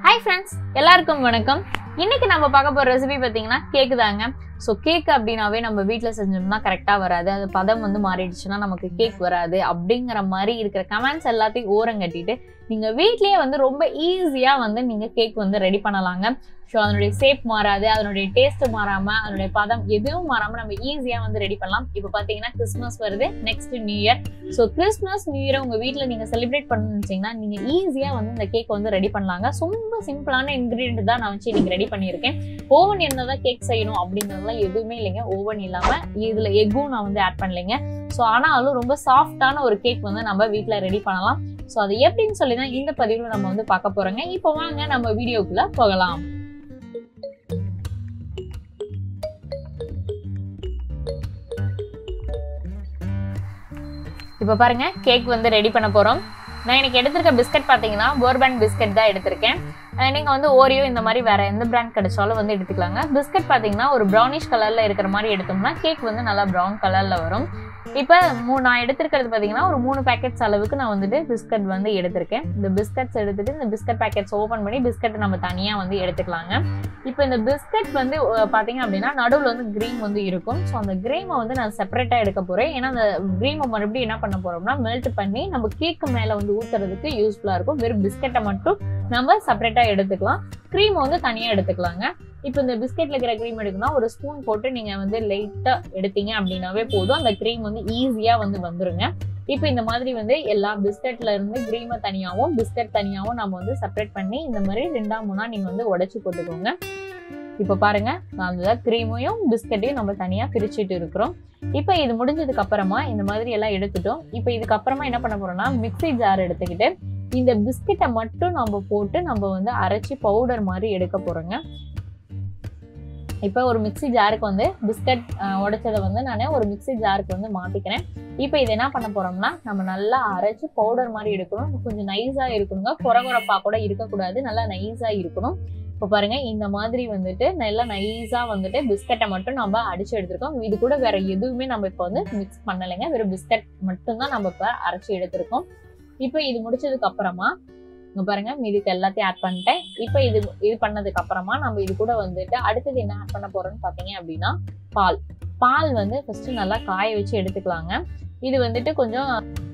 hi friends எல்லாருக்கும் வணக்கம் இன்னைக்கு நம்ம பார்க்க போற ரெசிபி பார்த்தீங்கன்னா கேக்கு தாங்க ஸோ கேக் அப்படின்னாவே நம்ம வீட்டில் செஞ்சோம்னா கரெக்டாக வராது அது பதம் வந்து மாறிடுச்சுன்னா நமக்கு கேக் வராது அப்படிங்கிற மாதிரி இருக்கிற கமெண்ட்ஸ் எல்லாத்தையும் ஓரம் கட்டிட்டு நீங்கள் வீட்லேயே வந்து ரொம்ப ஈஸியாக வந்து நீங்கள் கேக் வந்து ரெடி பண்ணலாங்க ஸோ அதனுடைய ஷேப் மாறாது அதனுடைய டேஸ்ட் மாறாம அதனுடைய பதம் எதுவும் மாறாம நம்ம ஈஸியாக வந்து ரெடி பண்ணலாம் இப்போ பார்த்தீங்கன்னா கிறிஸ்மஸ் வருது next new year so Christmas new year உங்கள் வீட்டில் நீங்கள் செலிப்ரேட் பண்ணணும்னு நீங்கள் ஈஸியாக வந்து இந்த கேக் வந்து ரெடி பண்ணலாங்க ரொம்ப சிம்பிளான இன்க்ரீடியன்ட் தான் நான் வச்சு நீங்கள் ரெடி பண்ணியிருக்கேன் ஓவன் என்னதான் கேக் செய்யணும் அப்படிங்கிறதுலாம் எதுவுமே இல்லைங்க ஓவன் இல்லாமல் இதில் எக்கும் நான் வந்து ஆட் பண்ணலைங்க ஸோ ஆனாலும் ரொம்ப சாஃப்டான ஒரு கேக் வந்து நம்ம வீட்டில் ரெடி பண்ணலாம் ஸோ அது எப்படின்னு சொல்லி தான் இந்த பதிவில் நம்ம வந்து பார்க்க போகிறோங்க இப்போ வாங்க நம்ம வீடியோக்குள்ளே போகலாம் இப்போ பாருங்க கேக் வந்து ரெடி பண்ண போகிறோம் நான் எனக்கு எடுத்திருக்க பிஸ்கட் பார்த்தீங்கன்னா போர்பன் பிஸ்கட் தான் எடுத்திருக்கேன் அஹ் நீங்க வந்து ஓரியோ இந்த மாதிரி வேற எந்த பிராண்ட் கிடைச்சாலும் வந்து எடுத்துக்கலாங்க பிஸ்கட் பார்த்தீங்கன்னா ஒரு ப்ரௌனிஷ் கலர்ல இருக்கிற மாதிரி எடுத்தோம்னா கேக் வந்து நல்லா ப்ரௌன் கலர்ல வரும் இப்போ மூ நான் எடுத்திருக்கிறது பார்த்தீங்கன்னா ஒரு மூணு பேக்கெட்ஸ் அளவுக்கு நான் வந்துட்டு பிஸ்கட் வந்து எடுத்திருக்கேன் இந்த பிஸ்கட்ஸ் எடுத்துட்டு இந்த பிஸ்கட் பேக்கெட்ஸ் ஓப்பன் பண்ணி பிஸ்கட் நம்ம தனியாக வந்து எடுத்துக்கலாங்க இப்போ இந்த பிஸ்கட் வந்து அஹ், பார்த்தீங்க அப்படின்னா நடுவில் வந்து க்ரீம் வந்து இருக்கும் ஸோ அந்த க்ரீமை வந்து நான் செப்பரேட்டாக எடுக்க போகிறேன் ஏன்னா அந்த க்ரீமை மறுபடியும் என்ன பண்ண போகிறோம்னா மெல்ட் பண்ணி நம்ம கேக்கு மேலே வந்து ஊற்றுறதுக்கு யூஸ்ஃபுல்லாக இருக்கும் வெறும் பிஸ்கட்டை மட்டும் நம்ம செப்பரேட்டாக எடுத்துக்கலாம் க்ரீம் வந்து தனியாக எடுத்துக்கலாங்க இப்போ இந்த பிஸ்கெட்ல இருக்கிற க்ரீம் எடுக்கணும்னா ஒரு ஸ்பூன் போட்டு நீங்க வந்து லைட்டா எடுத்தீங்க அப்படின்னாவே போதும் அந்த க்ரீம் வந்து ஈஸியா வந்து வந்துருங்க இப்போ இந்த மாதிரி வந்து எல்லா பிஸ்கட்ல இருந்து க்ரீமை தனியாகவும் பிஸ்கட் தனியாகவும் நம்ம வந்து செப்பரேட் பண்ணி இந்த மாதிரி ரெண்டா மூணா நீங்க வந்து உடைச்சு போட்டுக்கோங்க இப்போ பாருங்க நான் அந்த க்ரீமையும் பிஸ்கட்டையும் நம்ம தனியா பிரிச்சுட்டு இருக்கிறோம் இப்போ இது முடிஞ்சதுக்கு அப்புறமா இந்த மாதிரி எல்லாம் எடுத்துட்டோம் இப்போ இதுக்கப்புறமா என்ன பண்ண போறோம்னா மிக்ஸி ஜார் எடுத்துக்கிட்டு இந்த பிஸ்கெட்டை மட்டும் நம்ம போட்டு நம்ம வந்து அரைச்சி பவுடர் மாதிரி எடுக்க போறோங்க இப்போ ஒரு மிக்ஸி ஜாருக்கு வந்து பிஸ்கட் உடைச்சதை வந்து நான் ஒரு மிக்ஸி ஜாருக்கு வந்து மாற்றிக்கிறேன் இப்போ இது என்ன பண்ண போறோம்னா நம்ம நல்லா அரைச்சி பவுடர் மாதிரி எடுக்கணும் கொஞ்சம் நைஸாக இருக்கணுங்க குறகுறப்பா கூட இருக்கக்கூடாது நல்லா நைஸாக இருக்கணும் இப்போ பாருங்க இந்த மாதிரி வந்துட்டு நல்லா நைஸாக வந்துட்டு பிஸ்கட்டை மட்டும் நம்ம அடிச்சு எடுத்திருக்கோம் இது கூட வேற எதுவுமே நம்ம இப்போ வந்து மிக்ஸ் பண்ணலைங்க வெறும் பிஸ்கட் மட்டும்தான் நம்ம இப்போ அரைச்சி எடுத்திருக்கோம் இப்போ இது முடிச்சதுக்கு அப்புறமா இங்க பாருங்க இதுக்கு எல்லாத்தையும் ஆட் பண்ணிட்டேன் இப்போ இது இது பண்ணதுக்கு அப்புறமா நம்ம இது கூட வந்துட்டு அடுத்தது என்ன ஆட் பண்ண போறோம்னு பாத்தீங்க அப்படின்னா பால் பால் வந்து ஃபர்ஸ்ட் நல்லா காய வச்சு எடுத்துக்கலாங்க இது வந்துட்டு கொஞ்சம்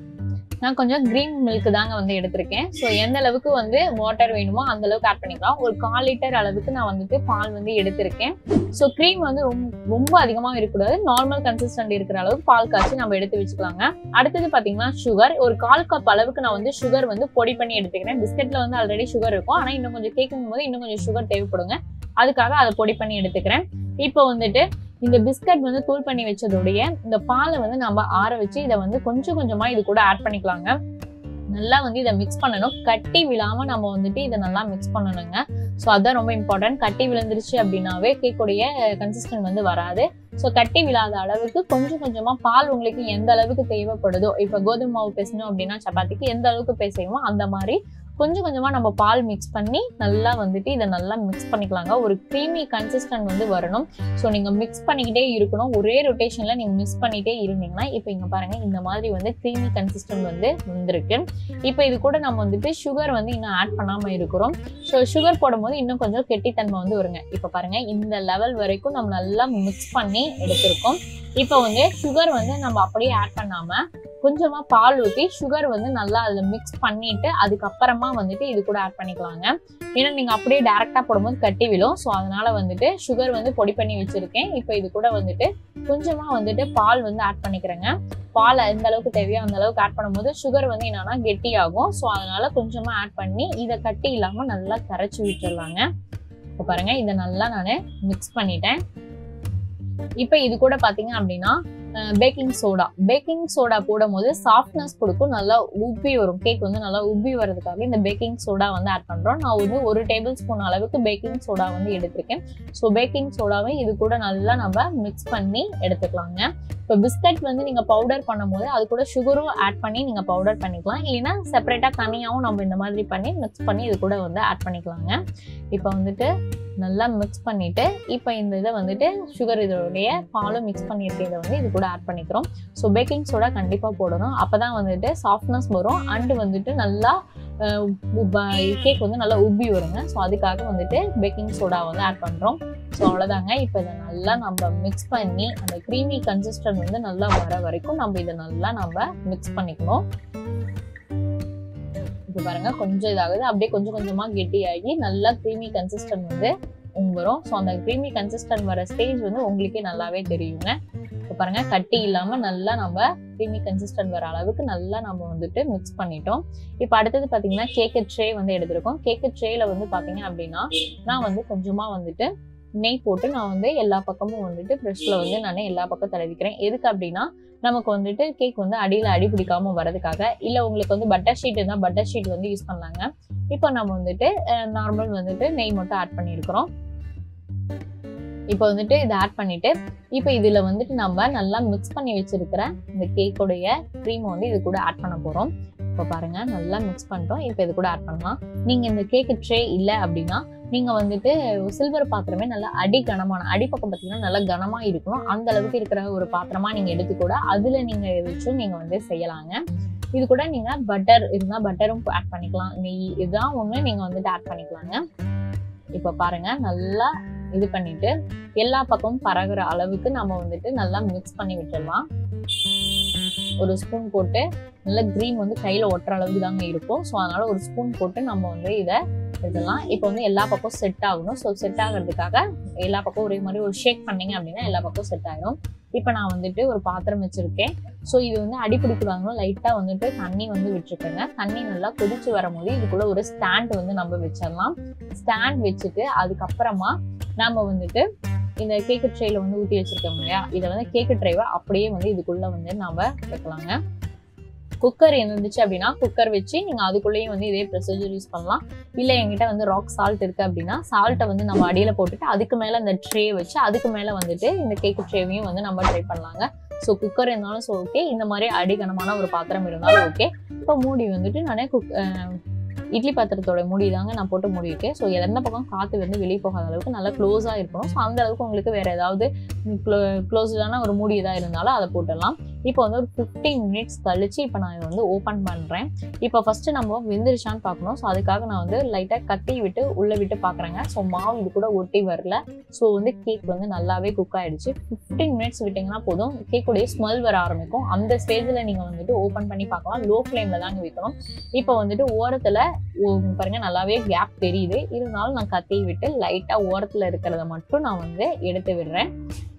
நான் கொஞ்சம் கிரீன் மில்க் தாங்க வந்து எடுத்திருக்கேன் ஸோ எந்த அளவுக்கு வந்து வாட்டர் வேணுமோ அந்த அளவுக்கு ஆட் பண்ணிக்கலாம் ஒரு கால் லிட்டர் அளவுக்கு நான் வந்துட்டு பால் வந்து எடுத்திருக்கேன் ஸோ க்ரீம் வந்து ரொம்ப ரொம்ப அதிகமாக இருக்கக்கூடாது நார்மல் கன்சிஸ்டன்ட் இருக்கிற அளவுக்கு பால் காய்ச்சி நம்ம எடுத்து வச்சுக்கலாங்க அடுத்தது பார்த்தீங்கன்னா சுகர் ஒரு கால் கப் அளவுக்கு நான் வந்து சுகர் வந்து பொடி பண்ணி எடுத்துக்கிறேன் பிஸ்கெட்ல வந்து ஆல்ரெடி சுகர் இருக்கும் ஆனால் இன்னும் கொஞ்சம் கேட்கும் போது இன்னும் கொஞ்சம் சுகர் தேவைப்படுங்க அதுக்காக அதை பொடி பண்ணி எடுத்துக்கிறேன் இப்போ வந்துட்டு இந்த பிஸ்கட் வந்து தூள் பண்ணி வச்சதோடைய இந்த பாலை வந்து நம்ம ஆற வச்சு இதை வந்து கொஞ்சம் கொஞ்சமா இது கூட ஆட் பண்ணிக்கலாங்க நல்லா வந்து இதை மிக்ஸ் பண்ணணும் கட்டி விழாம நம்ம வந்துட்டு இதை நல்லா மிக்ஸ் பண்ணணுங்க ஸோ அதான் ரொம்ப இம்பார்ட்டன்ட் கட்டி விழுந்துருச்சு அப்படின்னாவே கேக்குடைய கன்சிஸ்டன்ட் வந்து வராது ஸோ கட்டி விழாத அளவுக்கு கொஞ்சம் கொஞ்சமா பால் உங்களுக்கு எந்த அளவுக்கு தேவைப்படுதோ இப்போ கோதுமை மாவு பேசணும் அப்படின்னா சப்பாத்திக்கு எந்த அளவுக்கு பேசணுமோ அந்த மாதிரி கொஞ்சம் கொஞ்சமா நம்ம பால் மிக்ஸ் பண்ணி நல்லா வந்துட்டு இதை நல்லா மிக்ஸ் பண்ணிக்கலாங்க ஒரு க்ரீமி கன்சிஸ்டன்ட் வந்து வரணும் ஸோ நீங்க மிக்ஸ் பண்ணிக்கிட்டே இருக்கணும் ஒரே ரொட்டேஷன்ல நீங்க மிக்ஸ் பண்ணிட்டே இருந்தீங்கன்னா இப்போ இங்க பாருங்க இந்த மாதிரி வந்து க்ரீமி கன்சிஸ்டன்ட் வந்து வந்திருக்கு இப்போ இது கூட நம்ம வந்துட்டு சுகர் வந்து இன்னும் ஆட் பண்ணாம இருக்கிறோம் ஸோ சுகர் போடும்போது இன்னும் கொஞ்சம் கெட்டித்தன்மை வந்து வருங்க இப்போ பாருங்க இந்த லெவல் வரைக்கும் நம்ம நல்லா மிக்ஸ் பண்ணி எடுத்திருக்கோம் இப்போ வந்து சுகர் வந்து நம்ம அப்படியே ஆட் பண்ணாம கொஞ்சமா பால் ஊற்றி சுகர் வந்து நல்லா அதில் மிக்ஸ் பண்ணிட்டு அதுக்கப்புறமா வந்துட்டு இது கூட ஆட் பண்ணிக்கலாங்க ஏன்னா நீங்க அப்படியே டேரக்டா போடும்போது கட்டி விழும் ஸோ அதனால வந்துட்டு சுகர் வந்து பொடி பண்ணி வச்சிருக்கேன் இப்போ இது கூட வந்துட்டு கொஞ்சமா வந்துட்டு பால் வந்து ஆட் பண்ணிக்கிறேங்க பால் எந்த அளவுக்கு தேவையோ அந்த அளவுக்கு ஆட் பண்ணும்போது சுகர் வந்து என்னன்னா கெட்டி ஆகும் ஸோ அதனால கொஞ்சமா ஆட் பண்ணி இதை கட்டி இல்லாம நல்லா கரைச்சி விட்டுறலாங்க இப்போ பாருங்க இதை நல்லா நான் மிக்ஸ் பண்ணிட்டேன் இப்போ இது கூட பாத்தீங்க அப்படின்னா பேக்கிங் சோடா பேக்கிங் சோடா போடும் போது சாஃப்ட்னஸ் கொடுக்கும் நல்லா உப்பி வரும் கேக் வந்து நல்லா உப்பி வர்றதுக்காக இந்த பேக்கிங் சோடா வந்து ஆட் பண்றோம் நான் வந்து ஒரு டேபிள் ஸ்பூன் அளவுக்கு பேக்கிங் சோடா வந்து எடுத்திருக்கேன் ஸோ பேக்கிங் சோடாவை இது கூட நல்லா நம்ம மிக்ஸ் பண்ணி எடுத்துக்கலாங்க இப்போ பிஸ்கட் வந்து நீங்க பவுடர் பண்ணும்போது அது கூட சுகரும் ஆட் பண்ணி நீங்க பவுடர் பண்ணிக்கலாம் இல்லைன்னா செப்பரேட்டா தனியாகவும் நம்ம இந்த மாதிரி பண்ணி மிக்ஸ் பண்ணி இது கூட வந்து ஆட் பண்ணிக்கலாங்க இப்போ வந்துட்டு நல்லா மிக்ஸ் பண்ணிட்டு இப்போ இந்த இதை வந்துட்டு சுகர் இதோடைய பாலும் மிக்ஸ் பண்ணியிருக்க இதை வந்து இது கூட ஆட் பண்ணிக்கிறோம் ஸோ பேக்கிங் சோடா கண்டிப்பாக போடணும் அப்போ தான் வந்துட்டு சாஃப்ட்னஸ் வரும் அண்டு வந்துட்டு நல்லா கேக் வந்து நல்லா உப்பி வருங்க ஸோ அதுக்காக வந்துட்டு பேக்கிங் சோடா வந்து ஆட் பண்ணுறோம் ஸோ அவ்வளோதாங்க இப்போ இதை நல்லா நம்ம மிக்ஸ் பண்ணி அந்த க்ரீமி கன்சிஸ்டன்ட் வந்து நல்லா வர வரைக்கும் நம்ம இதை நல்லா நம்ம மிக்ஸ் பண்ணிக்கணும் இப்போ பாருங்க கொஞ்சம் இதாகுது அப்படியே கொஞ்சம் கொஞ்சமாக கெட்டியாகி நல்லா க்ரீமி கன்சிஸ்டன்ட் வந்து வரும் ஸோ அந்த க்ரீமி கன்சிஸ்டன்ட் வர ஸ்டேஜ் வந்து உங்களுக்கே நல்லாவே தெரியுங்க இப்போ பாருங்க கட்டி இல்லாமல் நல்லா நம்ம க்ரீமி கன்சிஸ்டன்ட் வர அளவுக்கு நல்லா நம்ம வந்துட்டு மிக்ஸ் பண்ணிட்டோம் இப்போ அடுத்தது பார்த்தீங்கன்னா கேக்கு ட்ரே வந்து எடுத்திருக்கோம் கேக்கு ட்ரேல வந்து பார்த்தீங்க அப்படின்னா நான் வந்து கொஞ்சமாக வந்துட்டு நெய் போட்டு நான் வந்து எல்லா பக்கமும் வந்துட்டு ப்ரெஷ்ல வந்து நான் எல்லா பக்கம் தடவிக்கிறேன் எதுக்கு அப்படின்னா நமக்கு வந்துட்டு கேக் வந்து அடியில் அடி பிடிக்காம வரதுக்காக இல்லை உங்களுக்கு வந்து பட்டர் ஷீட் இருந்தால் பட்டர் ஷீட் வந்து யூஸ் பண்ணலாங்க இப்போ நம்ம வந்துட்டு நார்மல் வந்துட்டு நெய் மட்டும் ஆட் பண்ணியிருக்கிறோம் இப்போ வந்துட்டு இதை ஆட் பண்ணிட்டு இப்போ இதில் வந்துட்டு நம்ம நல்லா மிக்ஸ் பண்ணி வச்சிருக்கிற இந்த கேக்கோடைய க்ரீமை வந்து இது கூட ஆட் பண்ண போகிறோம் இப்போ பாருங்க நல்லா மிக்ஸ் பண்ணிட்டோம் இப்போ இது கூட ஆட் பண்ணலாம் நீங்கள் இந்த கேக்கு ட்ரே இல்லை அப்படின்னா நீங்கள் வந்துட்டு சில்வர் பாத்திரமே நல்லா அடி கனமான அடிப்பக்கம் பார்த்தீங்கன்னா நல்லா கனமாக இருக்கணும் அந்த அளவுக்கு இருக்கிற ஒரு பாத்திரமா நீங்கள் எடுத்து கூட அதில் நீங்கள் வச்சும் நீங்கள் வந்து செய்யலாங்க இது கூட நீங்கள் பட்டர் இருந்தால் பட்டரும் ஆட் பண்ணிக்கலாம் நெய் இதுதான் ஒன்று நீங்கள் வந்துட்டு ஆட் பண்ணிக்கலாங்க இப்போ பாருங்க நல்லா இது பண்ணிட்டு எல்லா பக்கமும் பரகுற அளவுக்கு நம்ம வந்துட்டு நல்லா மிக்ஸ் பண்ணி விட்டுடலாம் ஒரு ஸ்பூன் போட்டு நல்லா க்ரீம் வந்து கையில் ஒட்டுற அளவுக்கு தாங்க இருக்கும் ஸோ அதனால ஒரு ஸ்பூன் போட்டு நம்ம வந்து இதை இதெல்லாம் இப்போ வந்து எல்லா பக்கம் செட் ஆகணும் ஸோ செட் ஆகிறதுக்காக எல்லா பக்கம் ஒரே மாதிரி ஒரு ஷேக் பண்ணீங்க அப்படின்னா எல்லா பக்கம் செட் ஆகிடும் இப்போ நான் வந்துட்டு ஒரு பாத்திரம் வச்சிருக்கேன் ஸோ இது வந்து அடிப்பிடிக்குவாங்க லைட்டாக வந்துட்டு தண்ணி வந்து விட்டுருக்கேங்க தண்ணி நல்லா கொதிச்சு வரும்போது இதுக்குள்ள ஒரு ஸ்டாண்ட் வந்து நம்ம வச்சிடலாம் ஸ்டாண்ட் வச்சுட்டு அதுக்கப்புறமா நம்ம வந்துட்டு இந்த கேக்கு ட்ரேல வந்து ஊற்றி வச்சிருக்கோம் இல்லையா இதை வந்து கேக்கு ட்ரேவை அப்படியே வந்து இதுக்குள்ள வந்து நம்ம வைக்கலாங்க குக்கர் இருந்துச்சு அப்படின்னா குக்கர் வச்சு நீங்க அதுக்குள்ளேயும் வந்து இதே ப்ரொசீஜர் யூஸ் பண்ணலாம் இல்ல என்கிட்ட வந்து ராக் சால்ட் இருக்கு அப்படின்னா சால்ட்டை வந்து நம்ம அடியில போட்டுட்டு அதுக்கு மேல இந்த ட்ரே வச்சு அதுக்கு மேல வந்துட்டு இந்த கேக்கு ட்ரேவையும் வந்து நம்ம ட்ரை பண்ணலாங்க ஸோ குக்கர் இருந்தாலும் ஸோ ஓகே இந்த மாதிரி அடிகனமான ஒரு பாத்திரம் இருந்தாலும் ஓகே இப்போ மூடி வந்துட்டு நானே குக் இட்லி பாத்திரத்தோட மூடி தாங்க நான் போட்டு மூடியிருக்கேன் ஸோ எந்த பக்கம் காற்று வந்து வெளியே போகாத அளவுக்கு நல்லா க்ளோஸாக இருக்கணும் ஸோ அந்த அளவுக்கு உங்களுக்கு வேற ஏதாவது க்ளோஸ்டான ஒரு மூடி இதாக இருந்தாலும் அதை போட்டுடலாம் இப்போ வந்து ஒரு ஃபிஃப்டீன் மினிட்ஸ் கழிச்சு இப்போ நான் இதை வந்து ஓப்பன் பண்ணுறேன் இப்போ ஃபர்ஸ்ட் நம்ம வெந்துருச்சான்னு பார்க்கணும் ஸோ அதுக்காக நான் வந்து லைட்டாக கத்தி விட்டு உள்ளே விட்டு பார்க்குறேங்க ஸோ மாவு இது கூட ஒட்டி வரல ஸோ வந்து கேக் வந்து நல்லாவே குக் ஆயிடுச்சு ஃபிஃப்டீன் மினிட்ஸ் விட்டிங்கன்னா போதும் கேக்குடைய ஸ்மெல் வர ஆரம்பிக்கும் அந்த ஸ்டேஜில் நீங்கள் வந்துட்டு ஓப்பன் பண்ணி பார்க்கலாம் லோ ஃப்ளேமில் தாங்க வைக்கணும் இப்போ வந்துட்டு ஓரத்தில் பாருங்க நல்லாவே கேப் தெரியுது இருந்தாலும் நான் கத்தி விட்டு லைட்டாக ஓரத்தில் இருக்கிறத மட்டும் நான் வந்து எடுத்து விடுறேன்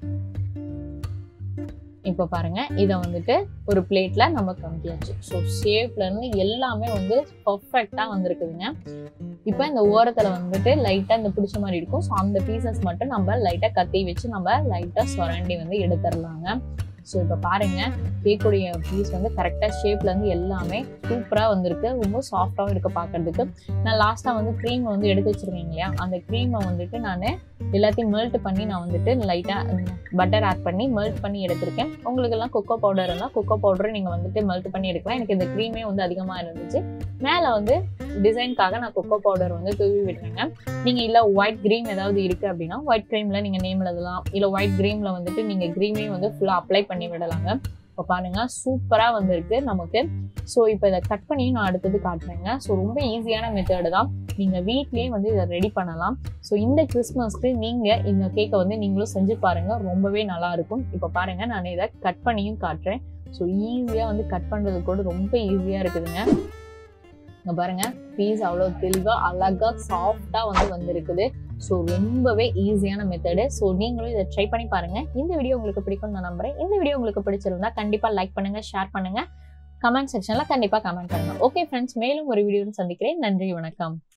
இப்போ பாருங்க இதை வந்துட்டு ஒரு பிளேட்ல நம்ம கம்பியாச்சு ஸோ ஷேப்ல இருந்து எல்லாமே வந்து பர்ஃபெக்டா வந்திருக்குதுங்க இப்போ இந்த ஓரத்துல வந்துட்டு லைட்டா இந்த பிடிச்ச மாதிரி இருக்கும் ஸோ அந்த பீசஸ் மட்டும் நம்ம லைட்டா கத்தி வச்சு நம்ம லைட்டா சுரண்டி வந்து எடுத்துடலாங்க ஸோ இப்போ பாருங்க கேக்குடைய பீஸ் வந்து கரெக்டாக ஷேப்ல இருந்து எல்லாமே சூப்பராக வந்திருக்கு ரொம்ப சாஃப்டாகவும் இருக்கு பார்க்கறதுக்கு நான் லாஸ்ட்டாக வந்து க்ரீம் வந்து எடுத்து வச்சிருக்கேன் இல்லையா அந்த க்ரீமை வந்துட்டு நான் எல்லாத்தையும் மெல்ட் பண்ணி நான் வந்துட்டு லைட்டாக பட்டர் ஆட் பண்ணி மெல்ட் பண்ணி எடுத்திருக்கேன் உங்களுக்கு எல்லாம் கொக்கோ பவுடர் இருந்தால் கொக்கோ பவுடரும் நீங்கள் வந்துட்டு மெல்ட் பண்ணி எடுக்கலாம் எனக்கு இந்த க்ரீமே வந்து அதிகமாக இருந்துச்சு மேலே வந்து டிசைனுக்காக நான் கொக்கோ பவுடர் வந்து தூவி விடுறேங்க நீங்கள் இல்லை ஒயிட் க்ரீம் ஏதாவது இருக்குது அப்படின்னா ஒயிட் க்ரீமில் நீங்கள் நேம் எழுதலாம் இல்லை ஒயிட் க்ரீமில் வந்துட்டு நீங்கள் க்ரீமே வந்து ஃபுல்லாக அப்ளை பண்ணி விடலாங்க இப்போ பாருங்க சூப்பராக வந்திருக்கு நமக்கு ஸோ இப்போ இதை கட் பண்ணி நான் அடுத்தது காட்டுறேங்க ஸோ ரொம்ப ஈஸியான மெத்தடு தான் நீங்கள் வீட்லேயே வந்து இதை ரெடி பண்ணலாம் ஸோ இந்த கிறிஸ்மஸ்க்கு நீங்கள் இந்த கேக்கை வந்து நீங்களும் செஞ்சு பாருங்க ரொம்பவே நல்லா இருக்கும் இப்போ பாருங்க நான் இதை கட் பண்ணியும் காட்டுறேன் ஸோ ஈஸியாக வந்து கட் பண்ணுறது கூட ரொம்ப ஈஸியாக இருக்குதுங்க இங்க பாருங்க பீஸ் அவ்வளோ தெளிவாக அழகாக சாஃப்டாக வந்து வந்திருக்குது ஸோ ரொம்பவே ஈஸியான மெத்தடு ஸோ நீங்களும் இதை ட்ரை பண்ணி பாருங்க இந்த வீடியோ உங்களுக்கு பிடிக்கும் நான் நம்புறேன் இந்த வீடியோ உங்களுக்கு பிடிச்சிருந்தா கண்டிப்பாக லைக் பண்ணுங்க ஷேர் பண்ணுங்க கமெண்ட் செக்ஷன்ல கண்டிப்பாக கமெண்ட் பண்ணுங்க ஓகே ஃப்ரெண்ட்ஸ் மேலும் ஒரு வீடியோன்னு சந்திக்கிறேன் நன்றி வணக்கம்